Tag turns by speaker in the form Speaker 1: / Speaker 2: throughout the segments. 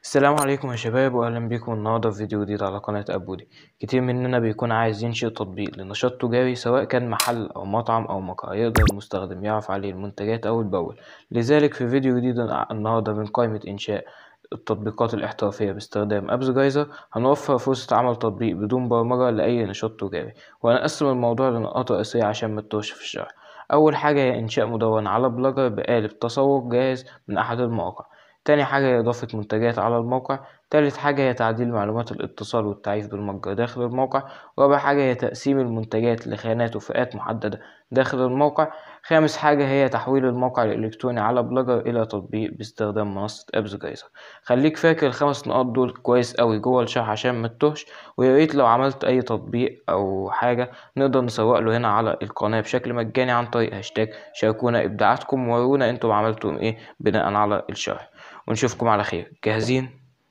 Speaker 1: السلام عليكم يا شباب واهلا بيكم النهارده في فيديو جديد على قناة ابودي كتير مننا بيكون عايز ينشئ تطبيق لنشاط تجاري سواء كان محل او مطعم او مقهى يقدر المستخدم يعرف عليه المنتجات اول باول لذلك في فيديو جديد النهارده من قائمة انشاء التطبيقات الاحترافية باستخدام ابز جايزر هنوفر فرصة عمل تطبيق بدون برمجة لأي نشاط تجاري وهنقسم الموضوع لنقاط رئيسية عشان متوهش في الشرح أول حاجة هي إنشاء مدونة على بلوجر بقالب تسوق جاهز من أحد المواقع تاني حاجة هي إضافة منتجات على الموقع تالت حاجة هي تعديل معلومات الاتصال والتعريف بالمتجر داخل الموقع رابع حاجة هي تقسيم المنتجات لخانات وفئات محددة داخل الموقع خامس حاجة هي تحويل الموقع الإلكتروني على بلوجر إلى تطبيق باستخدام منصة أبز جايزر خليك فاكر الخمس نقاط دول كويس أوي جوه الشرح عشان متوهش وياريت لو عملت أي تطبيق أو حاجة نقدر نسوق له هنا على القناة بشكل مجاني عن طريق هاشتاج شاركونا إبداعاتكم وورونا انتم عملتم إيه بناء على الشرح ونشوفكم على خير جاهزين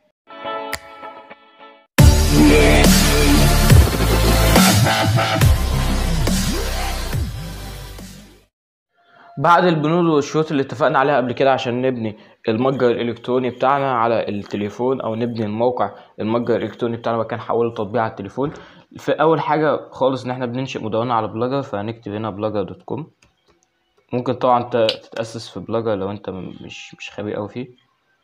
Speaker 1: بعد البنود والشروط اللي اتفقنا عليها قبل كده عشان نبني المتجر الالكتروني بتاعنا على التليفون او نبني الموقع المتجر الالكتروني بتاعنا مكان حوله تطبيق على التليفون في اول حاجه خالص ان احنا بننشئ مدونه على بلوجر فهنكتب هنا بلوجر دوت كوم ممكن طبعا تتاسس في بلوجر لو انت مش مش خبير قوي فيه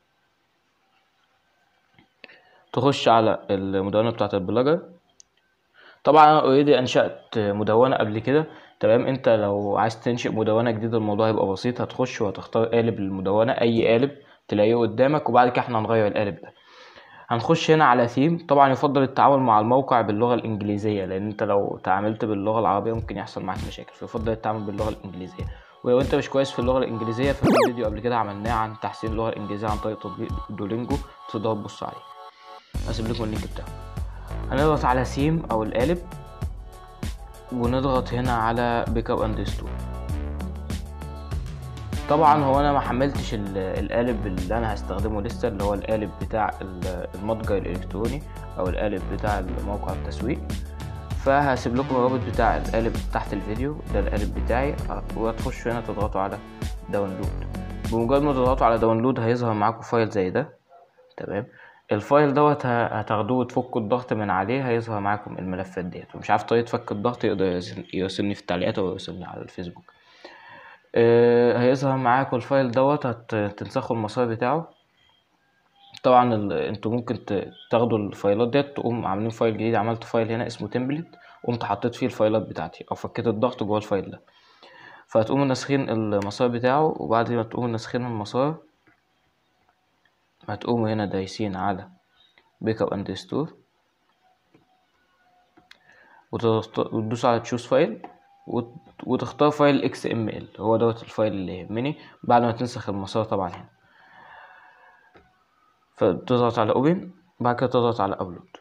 Speaker 1: تخش على المدونة بتاعة البلوجر طبعا انا اوريدي انشأت مدونة قبل كده تمام انت لو عايز تنشئ مدونة جديدة الموضوع هيبقى بسيط هتخش وهتختار قالب للمدونة اي قالب تلاقيه قدامك وبعد كده احنا هنغير القالب ده هنخش هنا على ثيم طبعا يفضل التعامل مع الموقع باللغة الانجليزية لان انت لو تعاملت باللغة العربية ممكن يحصل معاك مشاكل فيفضل التعامل باللغة الانجليزية ولو انت مش كويس في اللغة الانجليزية ففي فيديو قبل كده عملناه عن تحسين اللغة الانجليزية عن طريق تطبيق دولينجو تقدر تبص عليه هسيب لكم اللينك بتاعه هنضغط على سيم او القالب ونضغط هنا على بيك اب اند ستور طبعا هو انا ما حملتش القالب اللي انا هستخدمه لسه اللي هو القالب بتاع المتجر الالكتروني او القالب بتاع موقع التسويق فهسيب لكم الرابط بتاع القالب تحت الفيديو ده القالب بتاعي وهتخشوا هنا تضغطوا على داونلود بمجرد ما تضغطوا على داونلود هيظهر معاكم فايل زي ده تمام الفايل دوت هتاخدوه وتفكوا الضغط من عليه هيظهر معاكم الملفات ديت ومش عارف طريقة فك الضغط يقدر يرسلني في التعليقات او يرسلني على الفيسبوك آه هيظهر معاكم الفايل دوت هتنسخوا المسار بتاعه طبعا انتوا ممكن تاخدوا الفايلات ديت تقوم عاملين فايل جديد عملت فايل هنا اسمه تمبلت قمت حطيت فيه الفايلات بتاعتي او فكيت الضغط جوه الفايل ده فهتقوموا ناسخين المسار بتاعه وبعد ما تقوموا ناسخين المسار هتقوموا هنا دايسين على بيك اب اند ستور وتدوسوا على تشوز فايل وتختار فايل اكس ام ال هو دوت الفايل اللي يهمني بعد ما تنسخ المسار طبعا هنا فتضغط على اوبن بعد كده تضغط على ابلود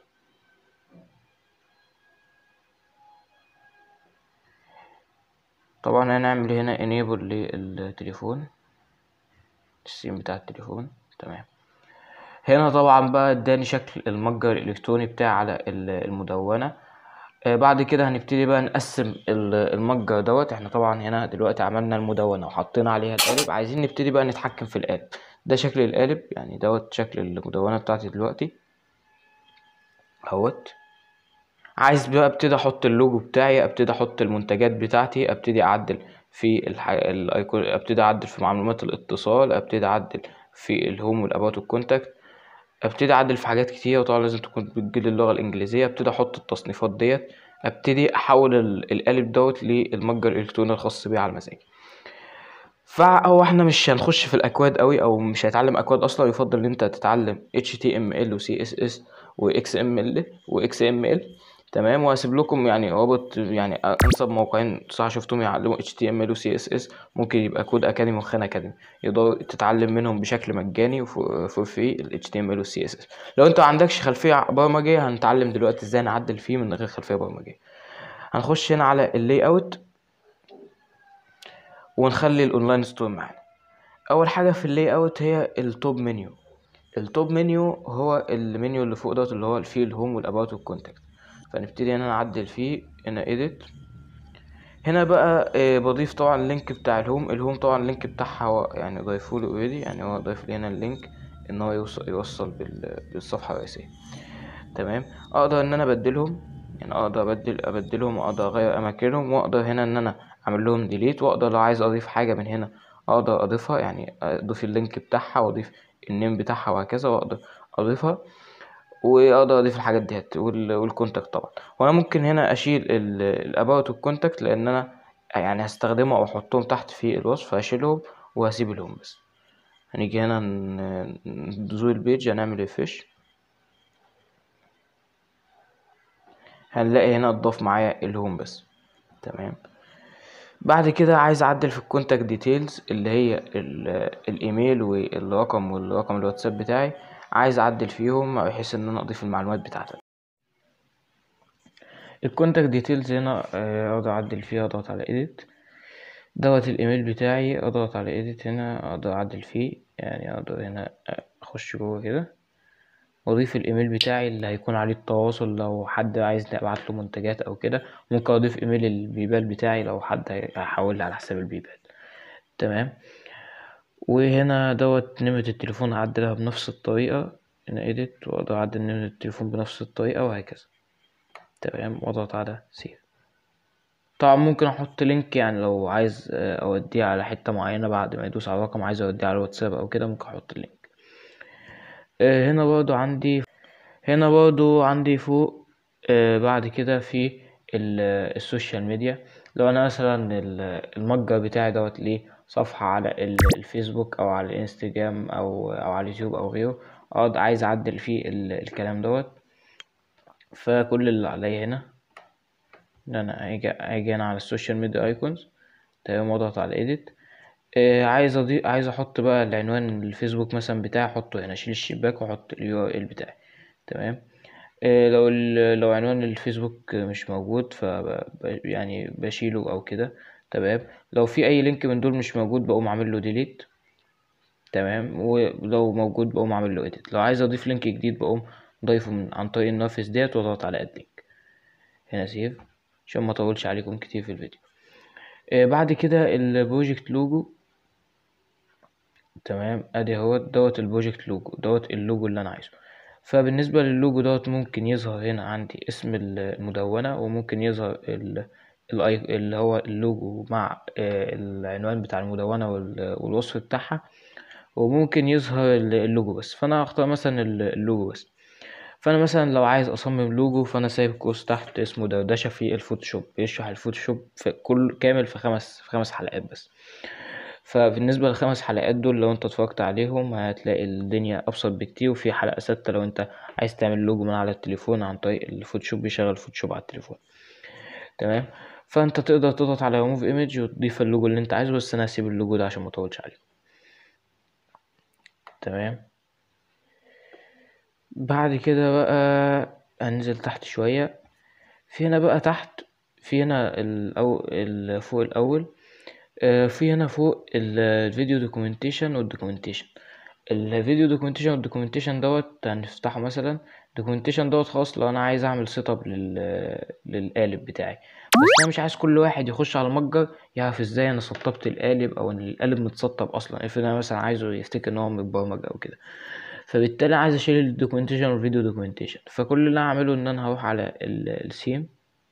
Speaker 1: طبعا هنعمل هنا enable للتليفون السيم بتاع التليفون تمام هنا طبعا بقى اداني شكل المتجر الالكتروني بتاعي على المدونة آه بعد كده هنبتدي بقى نقسم المتجر دوت احنا طبعا هنا دلوقتي عملنا المدونة وحطينا عليها القالب عايزين نبتدي بقى نتحكم في القالب ده شكل القالب يعني دوت شكل المدونة بتاعتي دلوقتي اهوت عايز بقى ابتدي احط اللوجو بتاعي ابتدي احط المنتجات بتاعتي ابتدي اعدل في الح... الايكون ابتدي اعدل في معلومات الاتصال ابتدي اعدل في الهوم والاباوت والكونتاكت ابتدي اعدل في حاجات كتير وطبعا لازم تكون بتجيل اللغه الانجليزيه ابتدي احط التصنيفات ديت ابتدي احول القالب دوت للمتجر الالكتروني الخاص بيه على مزاجي فهو احنا مش هنخش في الاكواد قوي او مش هيتعلم اكواد اصلا يفضل ان انت تتعلم HTML و CSS و XML و XML تمام وهسيب لكم يعني رابط يعني انسب موقعين صح شفتهم يعلموا HTML و CSS ممكن يبقى كود اكاديمي وخان اكاديمي يقدروا تتعلم منهم بشكل مجاني وفور فري ال HTML و CSS لو انت ما عندكش خلفيه برمجيه هنتعلم دلوقتي ازاي نعدل فيه من غير خلفيه برمجيه هنخش هنا على اللاي اوت ونخلي الاونلاين ستور معانا اول حاجه في اللاي اوت هي التوب منيو التوب منيو هو المنيو اللي فوق دوت اللي هو فيه الهوم والاباوت والكونتاكت فنبتدي هنا نعدل فيه هنا edit هنا بقى آه، بضيف طبعا اللينك بتاع الهوم الهوم طبعا اللينك بتاعها هو يعني ضايفوله اوريدي يعني هو ضايف لي هنا اللينك ان هو يوصل, يوصل بال- بالصفحة الرئيسية تمام اقدر ان انا ابدلهم يعني اقدر ابدل ابدلهم واقدر اغير اماكنهم واقدر هنا ان انا اعمل لهم ديليت واقدر لو عايز اضيف حاجة من هنا اقدر اضيفها يعني اضيف اللينك بتاعها واضيف النيم بتاعها وهكذا واقدر اضيفها واقدر اضيف الحاجات ديت وال- والكونتاكت طبعا وانا ممكن هنا اشيل الاباوت والكونتاكت لان انا يعني هستخدمه او احطهم تحت في الوصف هشيلهم وهسيب الهوم بس هنيجي هنا ن- نزور البيج هنعمل ريفرش هنلاقي هنا اتضاف معايا الهوم بس تمام بعد كده عايز اعدل في الكونتاكت ديتيلز اللي هي ال- الايميل والرقم والرقم الواتساب بتاعي عايز اعدل فيهم بحيث ان انا اضيف المعلومات بتاعتي الكونتاكت ديتيلز هنا آه، اقدر اعدل فيها اضغط على edit دوت الايميل بتاعي اضغط على edit هنا اقدر اعدل فيه يعني اقدر هنا اخش جوه كده واضيف الايميل بتاعي اللي هيكون عليه التواصل لو حد عايز ابعت له منتجات او كده ممكن اضيف ايميل البيبال بتاعي لو حد هيحول لي على حساب البيبال تمام وهنا دوت نمرة التليفون هعدلها بنفس الطريقة هنا edit واقدر اعدل نمرة التليفون بنفس الطريقة وهكذا تمام واضغط على سيف طبعا ممكن احط لينك يعني لو عايز آه، اوديه على حتة معينة بعد ما يدوس على الرقم عايز اوديه على الواتساب او كده ممكن احط اللينك آه، هنا برضو عندي هنا برضو عندي فوق آه، بعد كده في ال- السوشيال ميديا لو انا مثلا ال- المتجر بتاعي دوت ليه صفحة على ال- الفيسبوك او على الانستجرام او او على اليوتيوب او غيره اقعد عايز اعدل فيه ال- الكلام دوت فكل اللي عليا هنا ان انا اجي اجي هنا على السوشيال ميديا ايكونز تمام واضغط على edit آه عايز اضيف عايز احط بقى العنوان الفيسبوك مثلا بتاعي احطه هنا اشيل الشباك واحط اليو ار ال بتاعي تمام آه لو ال- لو عنوان الفيسبوك مش موجود ف يعني بشيله او كده تمام لو في اي لينك من دول مش موجود بقوم عامل له ديليت تمام ولو موجود بقوم عامل له edit لو عايز اضيف لينك جديد بقوم ضايفه من عن طريق النافذ ديت واضغط على اد لينك هنا سيف عشان ما اطولش عليكم كتير في الفيديو آه بعد كده البروجكت لوجو تمام ادي اهو دوت البروجكت لوجو دوت اللوجو اللي انا عايزه فبالنسبة للوجو دوت ممكن يظهر هنا عندي اسم المدونة وممكن يظهر ال الأي- اللي هو اللوجو مع آه، العنوان بتاع المدونة وال- والوصف بتاعها وممكن يظهر ال- اللوجو بس فأنا هختار مثلا ال- اللوجو بس فأنا مثلا لو عايز أصمم لوجو فأنا سايب كورس تحت اسمه دردشة في الفوتوشوب بيشرح الفوتوشوب في كل كامل في خمس في خمس حلقات بس فبالنسبة للخمس حلقات دول لو انت اتفرجت عليهم هتلاقي الدنيا أبسط بكتير وفي حلقة ستة لو انت عايز تعمل لوجو من على التليفون عن طريق الفوتوشوب بيشغل الفوتوشوب على التليفون تمام فانت تقدر تضغط على ريموف ايمج وتضيف اللوجو اللي انت عايزه بس انا هسيب اللوجو ده عشان مطولش عليكم تمام بعد كده بقى هننزل تحت شوية في هنا بقى تحت في هنا الأو... ال- فوق الأول آه، في هنا فوق ال- الفيديو دوكيومنتيشن والدوكيومنتيشن الفيديو دوكيومنتيشن والدوكيومنتيشن دوت هنفتحه مثلا دوكيومنتيشن دوت خاص لو انا عايز اعمل سيت اب لل... للقالب بتاعي بس انا مش عايز كل واحد يخش على المتجر يعرف ازاي انا سطبت القالب او ان القالب متسطب اصلا افرض انا مثلا عايزه يفتكر ان هو متبرمج او كده فبالتالي عايز اشيل الدوكيومنتيشن والفيديو دوكيومنتيشن فكل اللي انا هعمله ان انا هروح على السيم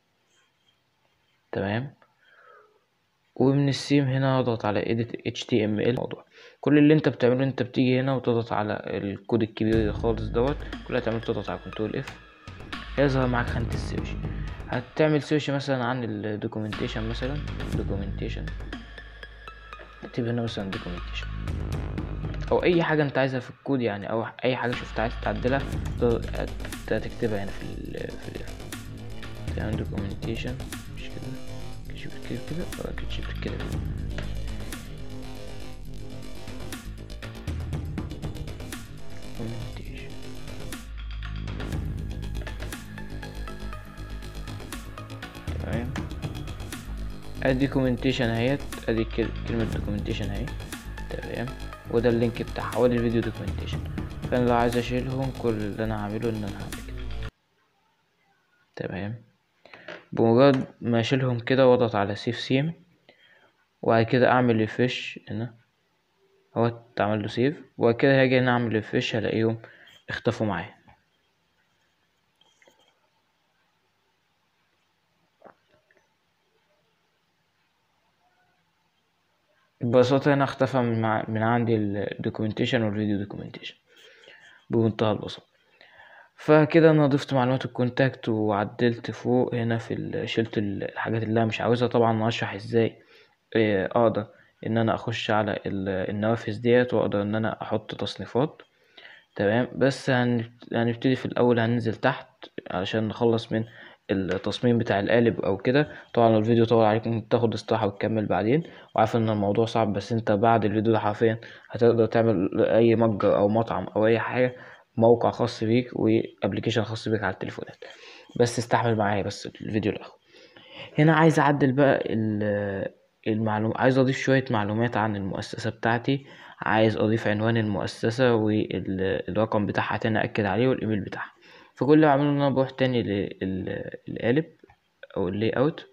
Speaker 1: تمام ومن السيم هنا اضغط على edit html موضوع كل اللي انت بتعمله انت بتيجي هنا وتضغط على الكود الكبير خالص دوت كل اللي هتعمله تضغط على كنترول اف هيظهر معاك خانة السيرش هتعمل سيرش مثلا عن الدوكيومنتيشن مثلا دوكيومنتيشن اكتب هنا مثلا دوكيومنتيشن او اي حاجه انت عايزها في الكود يعني او اي حاجه شفت عايز تعدلها تقدر تكتبها هنا في ال في ال تمام دوكيومنتيشن مش كده شفت كده كده اه كده شفت كده كده documentation. تمام ادي دوكيومنتيشن اهيت ادي كل- كلمة دوكيومنتيشن اهي تمام وده اللينك بتاعها وادي الفيديو دوكيومنتيشن فانا لو عايز اشيلهم كل اللي انا هعمله ان انا هعمل كده تمام بمجرد ما اشيلهم كده واضغط على سيف سيم وبعد كده اعمل ريفرش هنا اهو اتعمل له سيف وبعد كده هاجي هنا اعمل ريفريش هلاقيهم اختفوا معايا ببساطة هنا اختفى من, مع... من عندي الدوكيومنتيشن والفيديو دوكيومنتيشن بمنتهى البساطة فكده انا ضفت معلومات الكونتاكت وعدلت فوق هنا في ال... شلت الحاجات اللي انا مش عاوزها طبعا هشرح ازاي إيه، اقدر ان انا اخش على ال... النوافذ ديت واقدر ان انا احط تصنيفات تمام بس هن... هنبتدي في الاول هننزل تحت علشان نخلص من التصميم بتاع القالب او كده طبعا لو الفيديو طول عليك ممكن تاخد استراحة وتكمل بعدين وعارف ان الموضوع صعب بس انت بعد الفيديو ده حرفيا هتقدر تعمل اي متجر او مطعم او اي حاجة موقع خاص بيك وابلكيشن خاص بيك على التليفونات بس استحمل معايا بس الفيديو الاخر هنا عايز اعدل بقى المعلوم عايز اضيف شوية معلومات عن المؤسسة بتاعتي عايز اضيف عنوان المؤسسة والرقم بتاعها تاني اكد عليه والايميل بتاعها فكل اللي بعمله ان انا بروح تاني للقالب او اللي اوت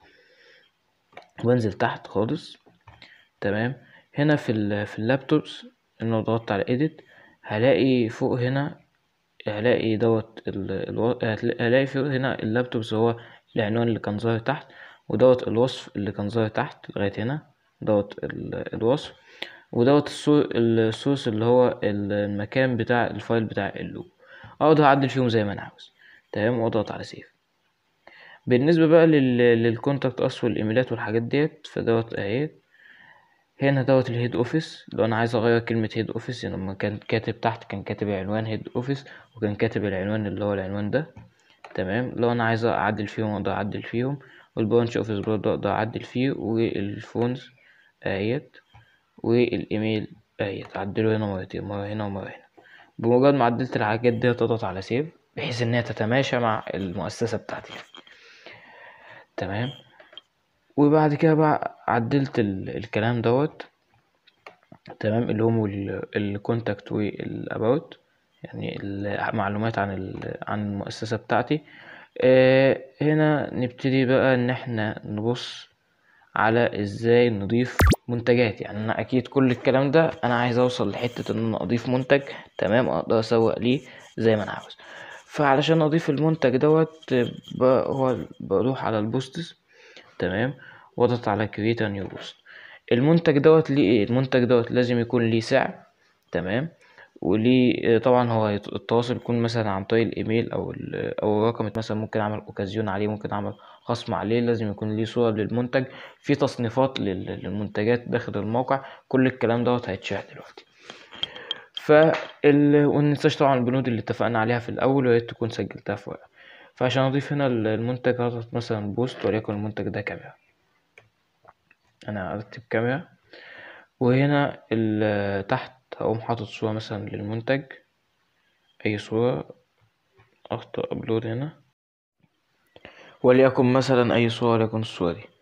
Speaker 1: وانزل تحت خالص تمام هنا في ال في اللابتوبس ان لو ضغطت على edit هلاقي فوق هنا هلاقي دوت ال هلاقي فوق هنا اللابتوبس هو العنوان اللي كان ظاهر تحت ودوت الوصف اللي كان ظاهر تحت لغاية هنا دوت الوصف ودوت السورس اللي هو المكان بتاع الفايل بتاع اللوب اقدر اعدل فيهم زي ما انا عاوز تمام واضغط على سيف بالنسبه بقى لل... للكونتاكت اس والايميلات والحاجات ديت فدوت اهيت هنا دوت الهيد اوفيس لو انا عايز اغير كلمه هيد اوفيس يعني لما كان كاتب تحت كان كاتب عنوان هيد اوفيس وكان كاتب العنوان اللي هو العنوان ده تمام لو انا عايز اعدل فيهم اقدر اعدل فيهم والبرانش اوفيس برضه اقدر اعدل فيه والفونز اهيت والايميل اهيت اعدله هنا مرتين مره هنا ومره هنا بمجرد ما عدلت الحاجات دي تضغط على سيف بحيث ان هي تتماشى مع المؤسسة بتاعتي تمام وبعد كده بقى عدلت الكلام دوت تمام اللي هم الكونتاكت والاباوت يعني المعلومات عن عن المؤسسة بتاعتي آه هنا نبتدي بقى ان احنا نبص على ازاي نضيف منتجات يعني انا اكيد كل الكلام ده انا عايز اوصل لحته ان انا اضيف منتج تمام اقدر اسوق ليه زي ما انا عاوز فعلشان اضيف المنتج دوت هو بروح على البوستس تمام واضغط على كريت نيو بوست المنتج دوت ليه ايه المنتج دوت لازم يكون ليه سعر تمام وليه طبعا هو التواصل يكون مثلا عن طريق الايميل او او الرقم مثلا ممكن اعمل اوكازيون عليه ممكن اعمل خصم عليه لازم يكون ليه صورة للمنتج في تصنيفات للمنتجات داخل الموقع كل الكلام دوت هيتشرح دلوقتي فال وننساش طبعا البنود اللي اتفقنا عليها في الاول وياريت تكون سجلتها في ورقة فعشان اضيف هنا المنتج هضغط مثلا بوست وليكن المنتج ده كاميرا انا اكتب كاميرا وهنا تحت هقوم حاطط صورة مثلا للمنتج اي صورة اختار ابلود هنا وليكن مثلا اي صورة وليكن الصورة دي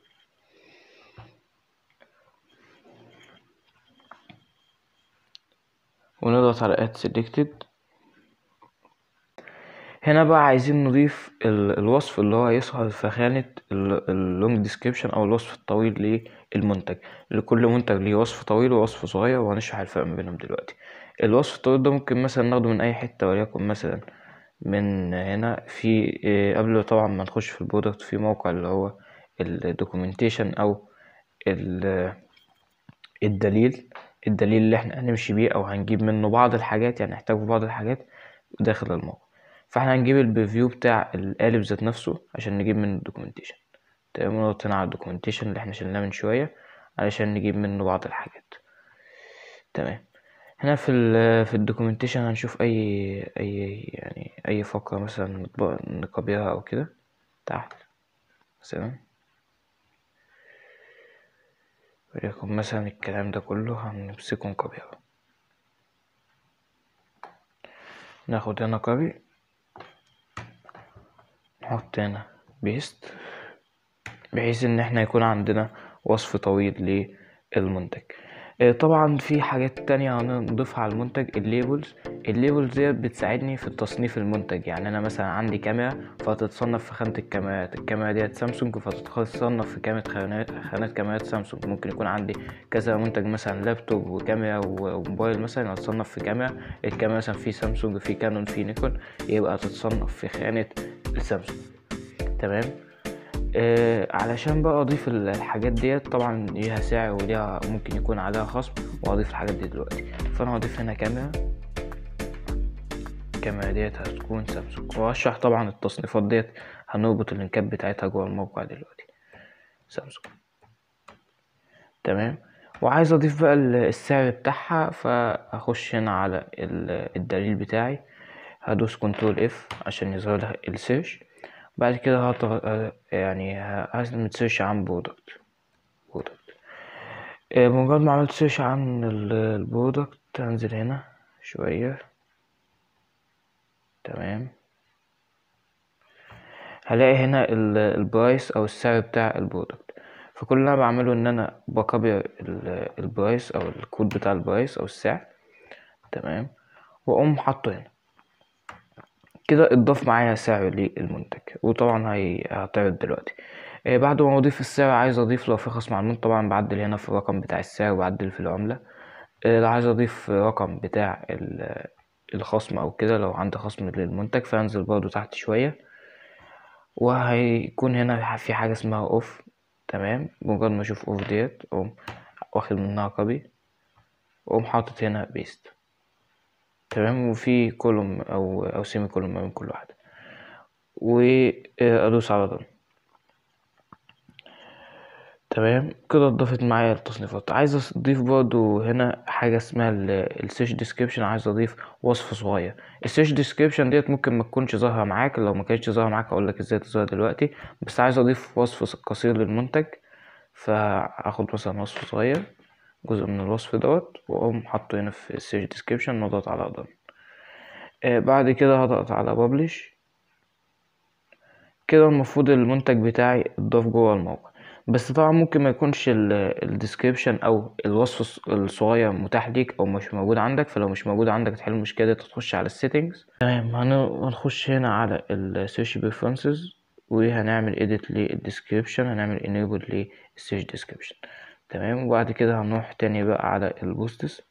Speaker 1: ونضغط على add selected هنا بقى عايزين نضيف الوصف اللي هو يظهر في خانة اللونج ديسكريبشن او الوصف الطويل للمنتج لكل منتج ليه وصف طويل ووصف صغير وهنشرح الفرق ما بينهم دلوقتي الوصف الطويل ده ممكن مثلا ناخده من اي حتة وليكن مثلا من هنا في قبل طبعا ما نخش في البرودكت في موقع اللي هو الدوكيومنتيشن او الدليل الدليل اللي احنا هنمشي بيه او هنجيب منه بعض الحاجات يعني نحتاج بعض الحاجات داخل الموقع فاحنا هنجيب البريفيو بتاع القالب ذات نفسه عشان نجيب منه الدوكيومنتيشن تمام نضغط هنا على الدوكيومنتيشن اللي احنا شلناه من شوية علشان نجيب منه بعض الحاجات تمام هنا في ال في الدوكيومنتيشن هنشوف اي اي يعني اي فقرة مثلا نكوبيها او كده تحت مثلا وليكن مثلا الكلام ده كله هنمسكه نكوبيه ناخد هنا كوبي نحط هنا بيست بحيث ان احنا يكون عندنا وصف طويل للمنتج طبعا في حاجات تانية هنضيفها على المنتج الليبلز الليبلز ديت بتساعدني في تصنيف المنتج يعني انا مثلا عندي كاميرا فهتتصنف في خانة الكاميرات الكاميرا ديت سامسونج فتتصنف في كاميرا خانات خانات كاميرات سامسونج ممكن يكون عندي كذا منتج مثلا لابتوب وكاميرا وموبايل مثلا هتصنف في كاميرا الكاميرا مثلا في سامسونج في كانون في نيكون يبقى هتتصنف في خانة السامسونج تمام آه علشان بقى اضيف الحاجات ديت طبعا ليها سعر وليها ممكن يكون عليها خصم واضيف الحاجات دي دلوقتي فانا هضيف هنا كاميرا الكاميرا ديت هتكون سامسونج وهشرح طبعا التصنيفات ديت هنربط اللينكات بتاعتها جوه الموقع دلوقتي سامسونج تمام وعايز اضيف بقى السعر بتاعها فهخش هنا على الدليل بتاعي هدوس كنترول اف عشان يظهر لي السيرش بعد كده هضغط يعني هعمل سيرش عن برودكت برودكت بمجرد ما عملت سيرش عن البرودكت هنزل هنا شوية تمام هلاقي هنا البرايس او السعر بتاع البرودكت فكل اللي انا بعمله ان انا بكبر البرايس او الكود بتاع البرايس او السعر تمام واقوم حاطه هنا كده اتضاف معايا سعر للمنتج وطبعا هيعترض دلوقتي آه بعد ما اضيف السعر عايز اضيف لو في خصم على المنتج طبعا بعدل هنا في الرقم بتاع السعر وبعدل في العملة آه لو عايز اضيف رقم بتاع الخصم او كده لو عندي خصم للمنتج فانزل برضو تحت شوية وهيكون هنا في حاجة اسمها اوف تمام بمجرد ما اشوف اوف ديت اقوم واخد منها كوبي واقوم حاطط هنا بيست تمام وفي كولوم او او سيمي كولوم ما بين كل واحده وادوس على ضم تمام كده اتضافت معايا التصنيفات عايز اضيف برضو هنا حاجه اسمها السيرش ديسكريبشن عايز اضيف وصف صغير السيرش ديسكريبشن ديت ممكن ما تكونش ظاهره معاك لو ما كانتش ظاهره معاك اقول لك ازاي تظهر دلوقتي بس عايز اضيف وصف قصير للمنتج فاخد مثلا وصف صغير جزء من الوصف دوت واقوم حاطه هنا في السيرش ديسكريبشن واضغط على ضم آه بعد كده هضغط على ببلش كده المفروض المنتج بتاعي اتضاف جوه الموقع بس طبعا ممكن ما يكونش الديسكريبشن او الوصف الصغير متاح ليك او مش موجود عندك فلو مش موجود عندك تحل المشكله دي تخش على السيتنجز تمام هنخش هنا على السيرش بريفرنسز وهنعمل edit للديسكريبشن هنعمل enable للسيرش ديسكريبشن تمام وبعد كده هنروح تاني بقى على البوستس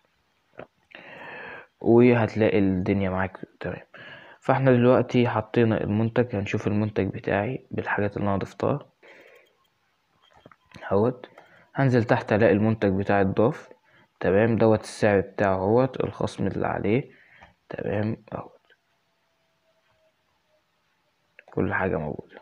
Speaker 1: وهتلاقي الدنيا معاك تمام فاحنا دلوقتي حطينا المنتج هنشوف المنتج بتاعي بالحاجات اللي انا ضفتها اهوت هنزل تحت الاقي المنتج بتاعي اتضاف تمام دوت السعر بتاعه اهوت الخصم اللي عليه تمام اهوت كل حاجة موجودة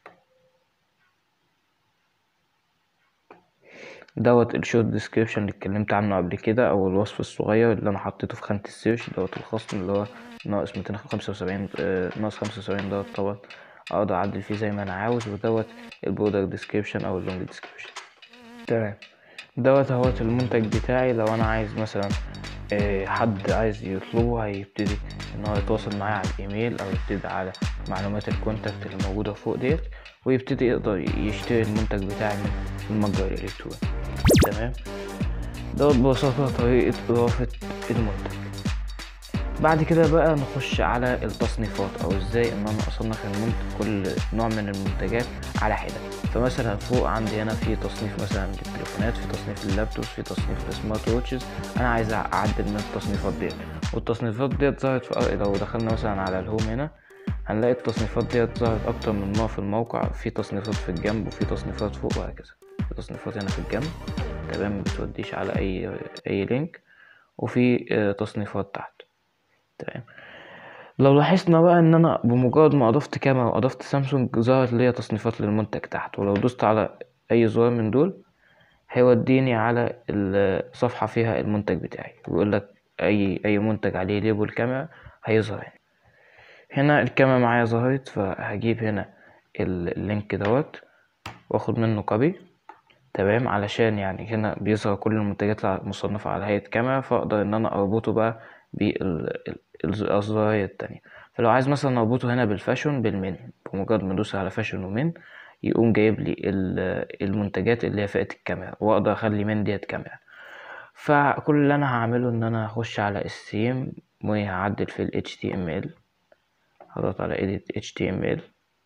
Speaker 1: دوت الشورت ديسكريبشن اللي اتكلمت عنه قبل كده او الوصف الصغير اللي انا حطيته في خانة السيرش دوت الخصم اللي هو ناقص ميتين خمسة وسبعين ناقص خمسة وسبعين دوت طبعا اقدر اعدل فيه زي ما انا عاوز ودوت البرودكت ديسكريبشن او اللونج ديسكريبشن تمام دوت اهوت المنتج بتاعي لو انا عايز مثلا حد عايز يطلبه هيبتدي ان هو يتواصل معايا على الايميل او يبتدي على معلومات الكونتاكت اللي موجودة فوق ديت ويبتدي يقدر يشتري المنتج بتاعي من المتجر الالكتروني تمام دوت ببساطة طريقة اضافة المنتج بعد كده بقى نخش على التصنيفات او ازاي ان انا اصنف المنتج كل نوع من المنتجات على حدة فمثلا فوق عندي هنا في تصنيف مثلا للتليفونات في تصنيف اللابتوب في تصنيف السمارت ووتشز انا عايز اعدل من التصنيفات ديت والتصنيفات ديت ظهرت في لو دخلنا مثلا على الهوم هنا هنلاقي التصنيفات ديت ظهرت اكتر من نوع في الموقع في تصنيفات في الجنب وفي تصنيفات فوق وهكذا في تصنيفات هنا في الجنب تمام مبتوديش على اي اي لينك وفي تصنيفات تحت تمام لو لاحظنا بقى ان انا بمجرد ما اضفت كاميرا واضفت سامسونج ظهرت ليا تصنيفات للمنتج تحت ولو دوست على اي زرار من دول هيوديني على الصفحة فيها المنتج بتاعي ويقول لك اي اي منتج عليه ليبل كاميرا هيظهر هنا هنا الكاميرا معايا ظهرت فهجيب هنا اللينك دوت واخد منه كوبي تمام علشان يعني هنا بيظهر كل المنتجات المصنفة على هيئة كاميرا فاقدر ان انا اربطه بقى بالزراير التانية فلو عايز مثلا اربطه هنا بالفاشون بالمن بمجرد ما ادوس على فاشون ومن يقوم جايب لي المنتجات اللي هي فئة الكاميرا واقدر اخلي من ديت كاميرا فكل اللي انا هعمله ان انا هخش على السيم وهعدل في ال HTML هضغط على edit HTML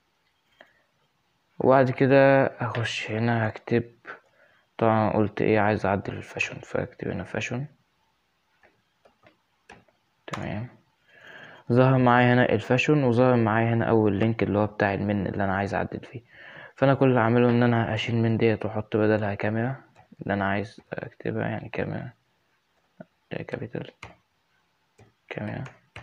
Speaker 1: وبعد كده هخش هنا هكتب طبعا قلت ايه عايز اعدل الفاشون فاكتب هنا فاشون تمام ظهر معايا هنا الفاشون وظهر معايا هنا اول لينك اللي هو بتاع المن اللي انا عايز اعدل فيه فانا كل اللي اعمله ان انا اشيل من ديت واحط بدلها كاميرا اللي انا عايز اكتبها يعني كاميرا كابيتال كاميرا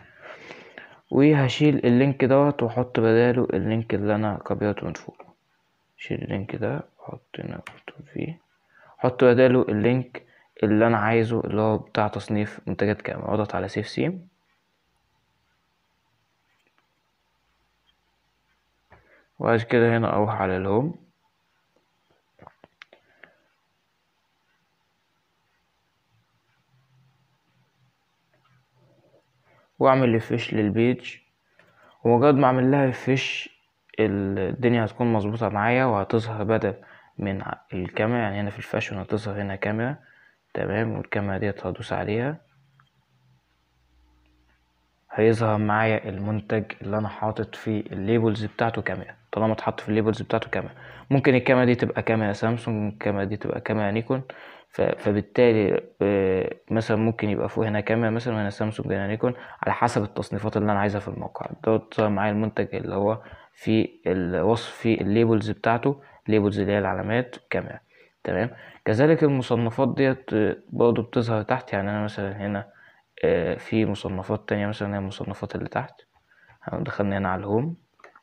Speaker 1: وهشيل اللينك دوت واحط بداله اللينك اللي انا كوبيته من فوق شيل اللينك ده واحط هنا فيه احط بداله اللينك اللي انا عايزه اللي هو بتاع تصنيف منتجات كاميرا اضغط على سيف سيم وبعد كده هنا اروح على الهوم واعمل ريفريش للبيج ومجرد ما اعمل لها ريفريش الدنيا هتكون مظبوطة معايا وهتظهر بدل من الكاميرا يعني هنا في الفاشون هتظهر هنا كاميرا تمام والكاميرا ديت هدوس عليها هيظهر معايا المنتج اللي انا حاطط فيه الليبلز بتاعته كاميرا طالما اتحط في الليبلز بتاعته كاميرا ممكن الكاميرا دي تبقى كاميرا سامسونج الكاميرا دي تبقى كاميرا نيكون فبالتالي مثلا ممكن يبقى فوق هنا كاميرا مثلا وهنا سامسونج هنا نيكون على حسب التصنيفات اللي انا عايزها في الموقع دوت ظهر معايا المنتج اللي هو في الوصف في الليبلز بتاعته ليبلز اللي هي العلامات كاميرا تمام كذلك المصنفات ديت برضه بتظهر تحت يعني انا مثلا هنا في مصنفات تانية مثلا هي المصنفات اللي تحت دخلنا هنا على الهوم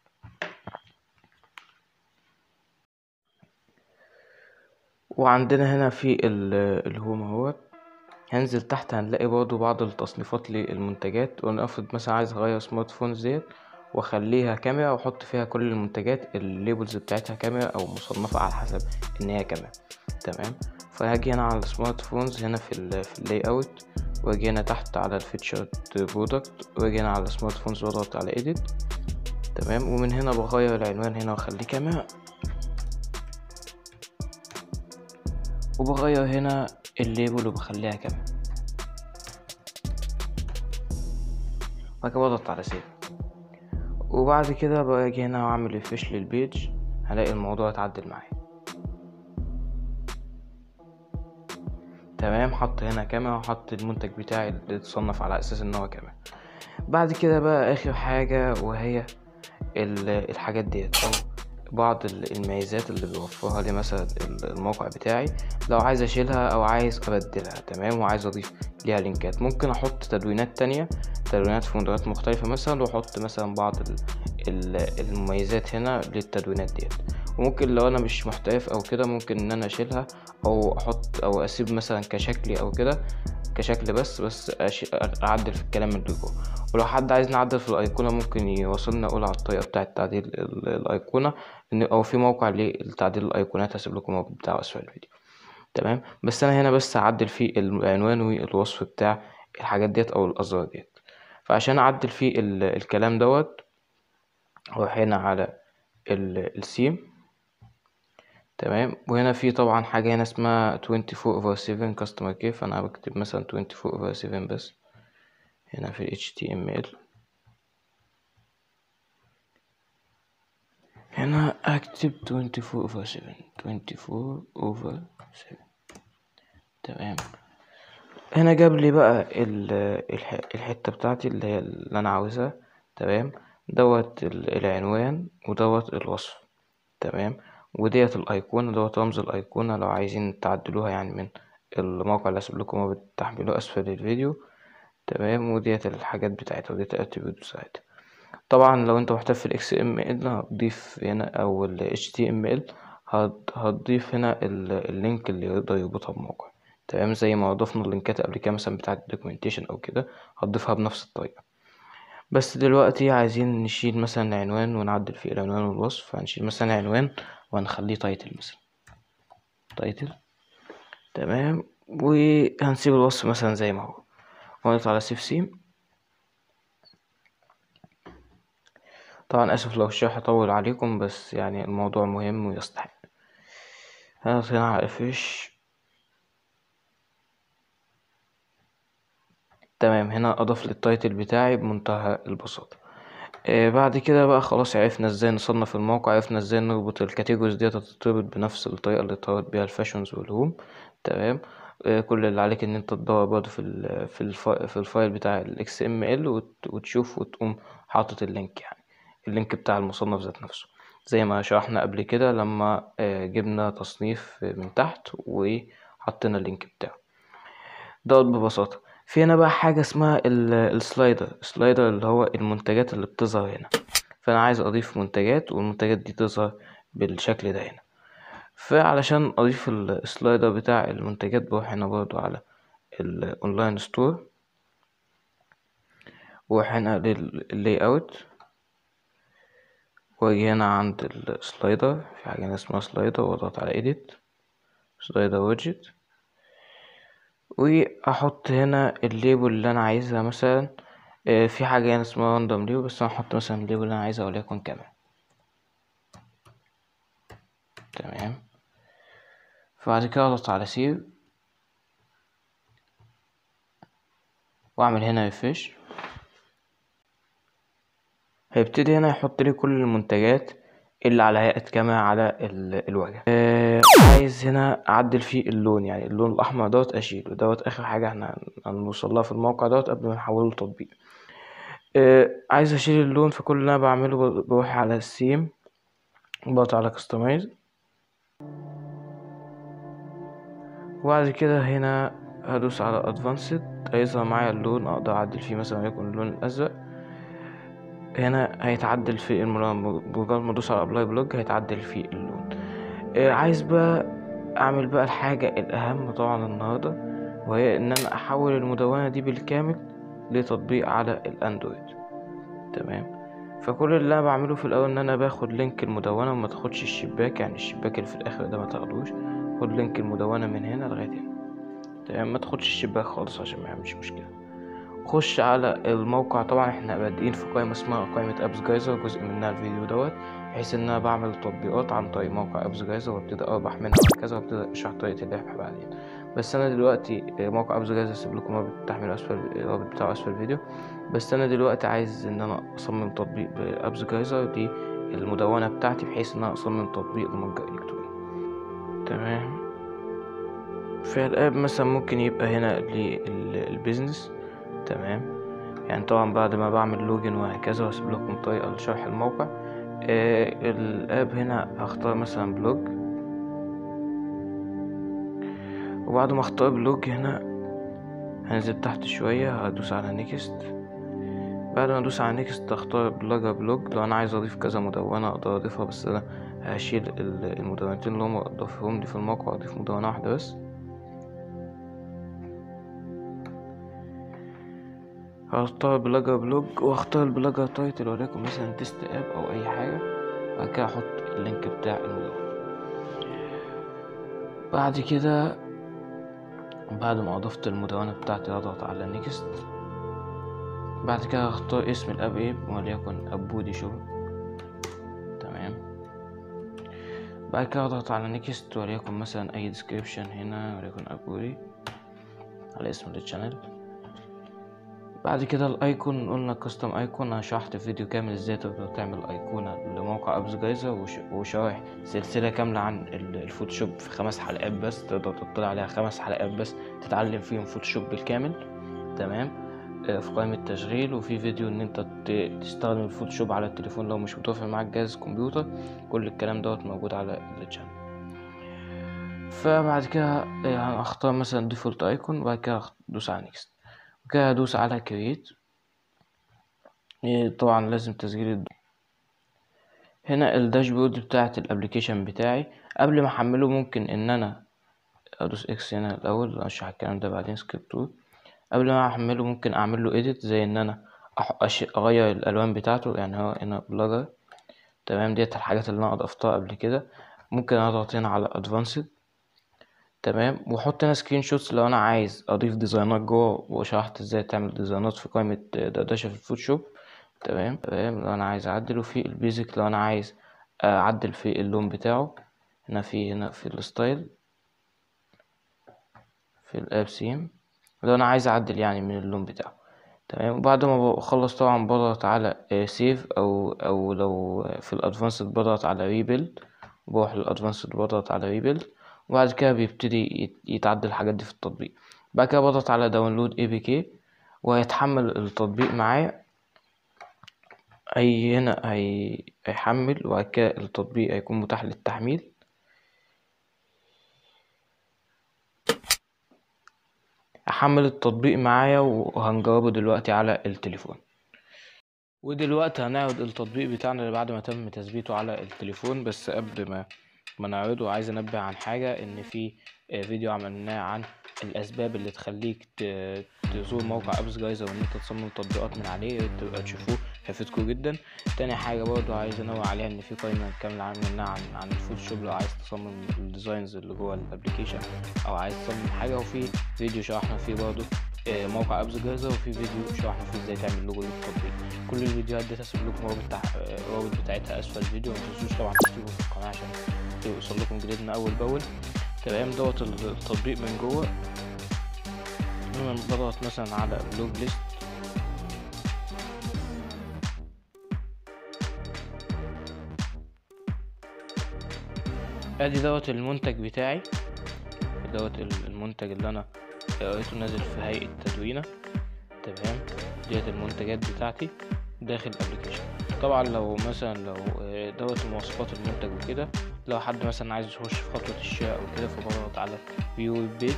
Speaker 1: وعندنا هنا في الهوم اهوت هنزل تحت هنلاقي برضه بعض التصنيفات للمنتجات ونفرض مثلا عايز اغير سمارت فونز ديت واخليها كاميرا واحط فيها كل المنتجات الليبلز بتاعتها كاميرا او مصنفة على حسب ان هي كاميرا تمام فهاجي هنا على السمارت فونز هنا في ال في اللاي اوت واجي هنا تحت على الفيتشر برودكت واجي هنا على السمارت فونز واضغط على edit تمام ومن هنا بغير العنوان هنا واخليه كاميرا وبغير هنا الليبل وبخليها كاميرا وبعد كده بضغط على سيف وبعد كده باجي هنا واعمل ريفريش للبيج هلاقي الموضوع اتعدل معايا تمام حط هنا كاميرا وحط المنتج بتاعي اللي اتصنف على اساس ان هو كاميرا بعد كده بقى اخر حاجة وهي الحاجات ديت او بعض الميزات اللي بيوفرها لي مثلا الموقع بتاعي لو عايز اشيلها او عايز ابدلها تمام وعايز اضيف ليها لينكات ممكن احط تدوينات تانية تدوينات في مدونات مختلفة مثلا واحط مثلا بعض المميزات هنا للتدوينات ديت وممكن لو انا مش محترف او كده ممكن ان انا اشيلها او احط او اسيب مثلا كشكلي او كده كشكل بس بس اعدل في الكلام اللي جوه ولو حد عايز نعدل في الايقونه ممكن يوصلنا اقول على الطريقه بتاعه تعديل الايقونه ان او في موقع لتعديل الايقونات هسيب لكم الموقع بتاعه اسفل الفيديو تمام بس انا هنا بس اعدل في العنوان والوصف بتاع الحاجات ديت او الازرار ديت فعشان اعدل في الكلام دوت اروح هنا على السيم تمام وهنا في طبعا حاجة هنا اسمها 24 over 7 customer care فأنا بكتب مثلا 24 over 7 بس هنا في ال HTML هنا أكتب 24 over 7 24 over 7 تمام هنا جاب لي بقى الحتة بتاعتي اللي هي اللي أنا عاوزها تمام دوت العنوان ودوت الوصف تمام وديت الأيقونة دوت رمز الأيقونة لو عايزين تعدلوها يعني من الموقع اللي هسيب لكم هو بتحملوه أسفل الفيديو تمام وديت الحاجات بتاعتها وديت الاتريبيوتس بتاعتها طبعا لو انت محتاج في ال XML هتضيف هنا أو ال HTML هتضيف هنا اللينك اللي يقدر يربطها بموقع تمام زي ما ضفنا اللينكات قبل كده مثلا بتاعة الدوكيومنتيشن أو كده هتضيفها بنفس الطريقة بس دلوقتي عايزين نشيل مثلا العنوان ونعدل فيه العنوان والوصف هنشيل مثلا عنوان وهنخليه تايتل مثلا تايتل تمام وهنسيب الوصف مثلا زي ما هو ونطلع على سيف سيم طبعا اسف لو الشرح طول عليكم بس يعني الموضوع مهم ويستحق هنضغط هنا على فيش تمام هنا اضاف لي التايتل بتاعي بمنتهى البساطة آه بعد كده بقى خلاص عرفنا ازاي نصنف الموقع عرفنا ازاي نربط الكاتيجوريز ديت تتربط بنفس الطريقة اللي اتربط بيها الفاشونز والهوم تمام آه كل اللي عليك ان انت تدور برضه في ال في الفايل في الفايل بتاع الاكس ام ال وتشوف وتقوم حاطط اللينك يعني اللينك بتاع المصنف ذات نفسه زي ما شرحنا قبل كده لما آه جبنا تصنيف من تحت وحطينا اللينك بتاعه دوت ببساطة في هنا بقى حاجة اسمها السلايدر السلايدر اللي هو المنتجات اللي بتظهر هنا فأنا عايز أضيف منتجات والمنتجات دي تظهر بالشكل ده هنا فعلشان أضيف السلايدر بتاع المنتجات بروح هنا برضو على الأونلاين ستور وأروح هنا لللاي أوت وأجي هنا عند السلايدر في حاجة هنا اسمها سلايدر وأضغط على إيديت سلايدر ويدجت واحط هنا الليبل اللي انا عايزها مثلا في حاجة هنا اسمها راندوم ليبل بس انا احط مثلا الليبل اللي انا عايزها وليكن كمان تمام فبعد كده اضغط على سيف واعمل هنا ريفرش هيبتدي هنا يحط لي كل المنتجات اللي على هيئة كاميرا على الواجهة آه عايز هنا أعدل فيه اللون يعني اللون الأحمر دوت أشيله دوت آخر حاجة احنا هنوصل لها في الموقع دوت قبل ما نحوله لتطبيق آه عايز أشيل اللون فكل اللي أنا بعمله بروح على السيم بضغط على كستمايز وبعد كده هنا هدوس على ادفانسد هيظهر معايا اللون أقدر أعدل فيه مثلا يكون اللون الأزرق هنا هيتعدل في الملون بمجرد ما ادوس على ابلاي بلوج هيتعدل في اللون آه عايز بقى اعمل بقى الحاجة الاهم طبعا النهاردة وهي ان انا احول المدونة دي بالكامل لتطبيق على الاندرويد تمام فكل اللي انا بعمله في الاول ان انا باخد لينك المدونة وما تاخدش الشباك يعني الشباك اللي في الاخر ده ما تاخدوش خد لينك المدونة من هنا لغاية هنا تمام ما تاخدش الشباك خالص عشان ما يعملش مشكلة خش على الموقع طبعا احنا بادئين في قائمة اسمها قائمة ابس جايزر جزء منها الفيديو دوت بحيث ان انا بعمل تطبيقات عن طريق موقع ابس جايزر وابتدي اربح منها وهكذا وابتدي اشرح طريقة الربح بعدين بس انا دلوقتي موقع ابس جايزر اسيب لكم رابط تحميل اسفل الرابط بتاعه اسفل الفيديو بس انا دلوقتي عايز ان انا اصمم تطبيق بابس جايزر دي المدونة بتاعتي بحيث ان انا اصمم تطبيق لمتجر الكتروني تمام فالاب مثلا ممكن يبقى هنا للبيزنس تمام يعني طبعا بعد ما بعمل لوجن وهكذا واسيب لكم طريقة لشرح الموقع آه الاب هنا هختار مثلا بلوج وبعد ما اختار بلوج هنا هنزل تحت شوية هدوس على نيكست بعد ما ادوس على نيكست اختار بلوجر بلوج لو انا عايز اضيف كذا مدونة اقدر اضيفها بس انا هشيل المدونتين اللي هم اضافهم لي في الموقع واضيف مدونة واحدة بس هختار بلوجر بلوج واختار البلوجر تايتل وليكن مثلا تيست اب او اي حاجة بعد كده احط اللينك بتاع المدونة بعد كده بعد ما اضفت المدونة بتاعتي هضغط على نيكست بعد كده هختار اسم الاب ايه وليكن ابودي شو تمام بعد كده اضغط على نيكست وليكن مثلا اي ديسكريبشن هنا وليكن ابودي على اسم الشانل بعد كده الايكون قلنا كاستم ايكون انا شرحت في فيديو كامل ازاي تقدر تعمل ايقونة لموقع ابس جايزة وشارح سلسلة كاملة عن الفوتوشوب في خمس حلقات بس تقدر تطلع عليها خمس حلقات بس تتعلم فيهم فوتوشوب بالكامل تمام في قائمة تشغيل وفي فيديو ان انت تستخدم الفوتوشوب على التليفون لو مش متوفر معاك جهاز كمبيوتر كل الكلام دوت موجود على الشانل فبعد كده هختار مثلا ديفولت ايكون وبعد كده ادوس على نيكست وكده هدوس على كريت طبعا لازم تسجيل هنا الداشبورد بتاعت الابليكيشن بتاعي قبل ما احمله ممكن ان انا ادوس اكس هنا الاول اشرح الكلام ده بعدين سكريبت قبل ما احمله ممكن اعمل له edit زي ان انا اغير الالوان بتاعته يعني هو هنا بلجر تمام ديت الحاجات اللي انا اضفتها قبل كده ممكن اضغط هنا على advanced تمام واحط هنا سكرين شوتس لو انا عايز اضيف ديزاينات جوه وشرحت ازاي تعمل ديزاينات في قائمة دردشة في الفوتوشوب تمام تمام لو انا عايز اعدل وفي البيزك لو انا عايز اعدل في اللون بتاعه هنا في هنا في الستايل في الاب سيم لو انا عايز اعدل يعني من اللون بتاعه تمام وبعد ما بخلص طبعا بضغط على سيف او او لو في الادفانسد بضغط على ريبيلد بروح للادفانسد بضغط على ريبيلد وبعد كده بيبتدي يتعدل الحاجات دي في التطبيق بعد كده بضغط على داونلود اي بي كي وهيتحمل التطبيق معايا اي هنا هي... هيحمل وبعد كده التطبيق هيكون متاح للتحميل احمل التطبيق معايا وهنجربه دلوقتي على التليفون ودلوقتي هنعرض التطبيق بتاعنا اللي بعد ما تم تثبيته على التليفون بس قبل ما ما نعرضه عايز انبه عن حاجة ان في فيديو عملناه عن الاسباب اللي تخليك تزور موقع ابس جايزة وان انت تصمم تطبيقات من عليه ياريت تبقى تشوفوه هيفيدكوا جدا تاني حاجة برضو عايز انوه عليها ان في قائمة كاملة عملناها عن عن الفوتوشوب لو عايز تصمم الديزاينز اللي جوه الابليكيشن او عايز تصمم حاجة وفي فيديو شرحنا فيه برضو موقع ابز جاهزة وفي فيديو شرحنا فيه ازاي تعمل لوجو للتطبيق كل الفيديوهات دي هسيب لكم الرابط بتاع الرابط بتاعتها اسفل الفيديو متنسوش طبعا تشتركوا في القناة عشان يوصل لكم جديدنا اول باول تمام دوت التطبيق من جوه لما بضغط مثلا على بلوج ليست ادي دوت المنتج بتاعي دوت المنتج اللي انا لقيته نازل في هيئة تدوينة تمام ديت المنتجات بتاعتي داخل الابليكيشن طبعا لو مثلا لو دوت مواصفات المنتج وكده لو حد مثلا عايز يخش في خطوة الشراء او كده فبضغط على فيو بيج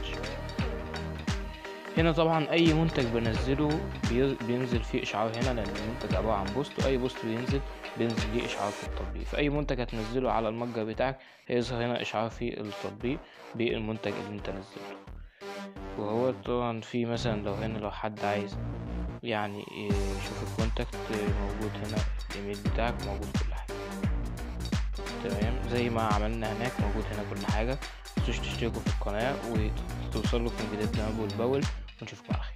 Speaker 1: هنا طبعا اي منتج بنزله بينزل فيه اشعار هنا لان المنتج عبارة عن بوست واي بوست بينزل بينزل ليه اشعار في التطبيق فاي منتج هتنزله على المتجر بتاعك هيظهر هنا اشعار في التطبيق بالمنتج اللي انت نزلته وهو طبعا في مثلا لو هنا لو حد عايز يعني يشوف الكونتاكت موجود هنا الايميل بتاعك موجود كل حاجة تمام زي ما عملنا هناك موجود هنا كل حاجة متنسوش تشتركوا في القناة وتوصل لكم جديد اول باول ونشوفكم على خير